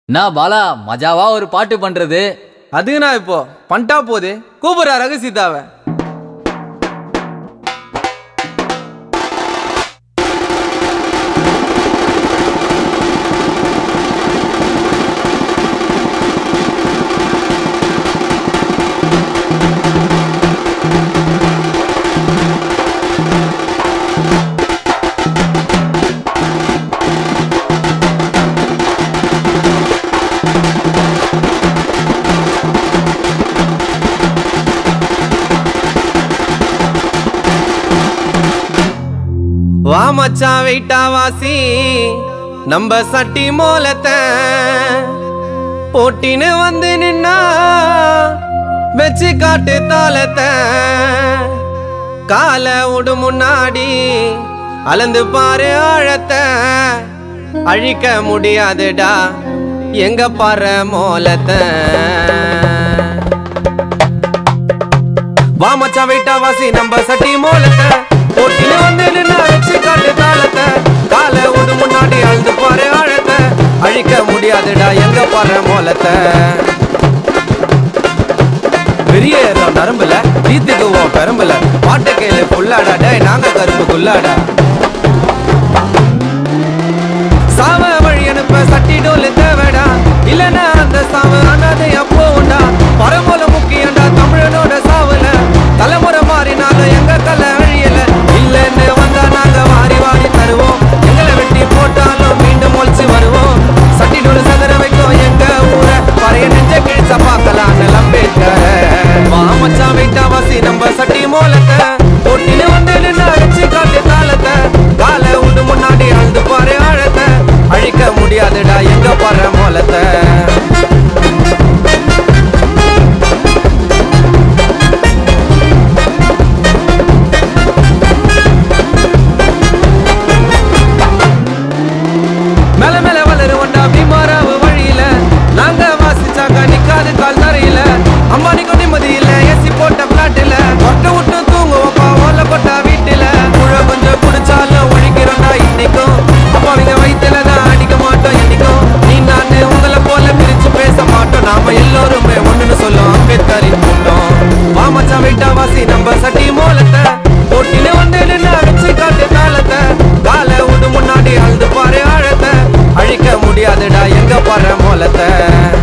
நான் பாலா மஜாவா ஒரு பாட்டு பண்றது அதுக்கு நான் இப்போ பண்ணிட்டா போது கூப்பிடுறா ரகசிதாவை வா மச்சான் வெயிட்டா வாசி நம்ம சட்டி மோலத்தை போட்டின்னு வந்து நின்னா வச்சு காட்டு தாளத்தை காலை விடு முன்னாடி அளந்து பாரு ஆழத்தை அழிக்க முடியாதுடா எங்க பாரு மோலத்தை வா மச்சான் வெயிட்டா வாசி நம்ம சட்டி மோலத்தை போட்டின்னு வந்து நின்னா வச்சு காட்டு தாளத்தை காலை விடு முன்னாடி அழுது பாரு ஆழத்தை அழிக்க முடியாதுடா எங்க பாரு மோலத்தை பெரிய ஏறும் நரம்புல தீத்துக்குவோம் பெரம்புல பாட்டு கேளு புல்லாடா டேய் நாங்க கருப்பு குல்லாடா சாவ வழி அனுப்ப சட்டி டோலு தேவைடா இல்லனா அந்த சாவு அனாதை அப்போ உண்டா பரமோல முக்கியண்டா தமிழனோட சாவுல தலைமுறை மாறினாலும் எங்க கலை அழியல இல்லன்னு வந்தா நாங்க வாரி வாரி தருவோம் எங்களை வெட்டி போட்டாலும் மீண்டும் முளைச்சு வருவோம் சட்டி டோலு சதுர வைக்கும் எங்க ஊரை பறைய நெஞ்ச கிழிச்ச பார்க்கலாம் அம்பேத்கர் வா மச்சான் வெயிட்டா வாசி நம்ம சட்டி மோலத்தை போட்டின்னு வந்து நின்று அடிச்சு காட்டு தாளத்தை காலை விட்டு முன்னாடி அழுது பாரு ஆழத்தை அழிக்க முடியாதுடா எங்க பாரு மோலத்தை மேல மேல வளருவண்டா பீமாராவு வழியில நாங்க வாசிச்சாங்க நிக்காது கால் தரையில அம்பானிக்கு நிம்மதி இல்ல ஏசி போட்ட பிளாட்டில ஒட்ட விட்டு தூங்குவோப்பா ஓல கொட்டா வீட்டுல குழ கொஞ்சம் குடிச்சாலும் ஒழிக்கிறோம்டா இன்னைக்கும் அப்பாவிங்க வயிற்றுல தான் அடிக்க மாட்டோம் என்னைக்கும் நீ நானு உங்களை போல பிரிச்சு பேச மாட்டோம் நாம எல்லோருமே ஒண்ணுன்னு சொல்லும் அம்பேத்கரின் கூட்டம் வா மச்சான் வெயிட்டா வாசி நம்ம சட்டி மோலத்தை போட்டின்னு வந்து நின்று அடிச்சு காட்டு தாளத்தை காலை விடு முன்னாடி அழுது பாரு ஆழத்தை அழிக்க முடியாதுடா எங்க பாரு மோலத்தை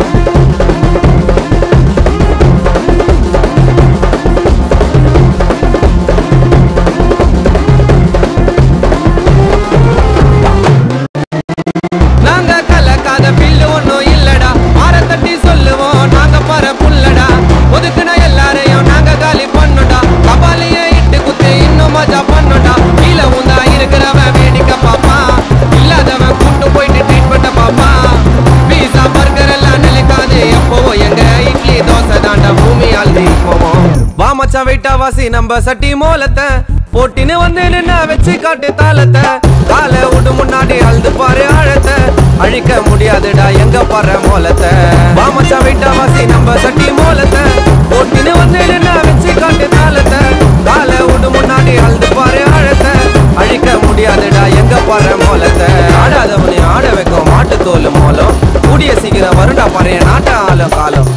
நாங்க கலக்காத பில்லு ஒண்ணும் இல்லடா மாற தட்டி சொல்லுவோம் நாங்க பர புல்லடா ஒதுக்குன எல்லாரையும் நாங்க காலி பண்ணுடா கபாலிய இட்டு குத்து இன்னும் மஜா பண்ணுடா கீழே உந்தா இருக்கிறவன் வேடிக்கை பாப்பா இல்லாதவன் கூட்டு போயிட்டு ட்ரீட்மெண்ட பாப்பா பீஸா பர்கர் எல்லாம் நிலைக்காது எப்பவோ எங்க இட்லி தோசை தாண்டா பூமி அழுதி போவோம் வா மச்சான் வெயிட்டா வாசி நம்ம சட்டி மோலத்தை போட்டின்னு வந்து நின்னா வச்சு காட்டு தாளத்தை காலை விடு முன்னாடி அழுது பாரு ஆழத்தை அழிக்க முடியாதுடா எங்க பாரு மோலத்தை வா மச்சான் வெயிட்டா வாசி நம்ம சட்டி மோலத்தை போட்டின்னு வந்து நின்னா வச்சு காட்டு தாளத்தை காலை விடு முன்னாடி அழுது பாரு ஆழத்தை அழிக்க முடியாதுடா எங்க பாரு மோலத்தை ஆடாதவனை ஆட வைக்கும் மாட்டு தோல் மோலம் கூடிய சீக்கிரம் வருண்டா பாரு நாட்ட ஆளும் காலம்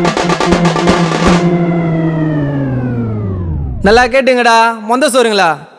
நல்லா கேட்டுங்கடா மொந்த சோறுங்களா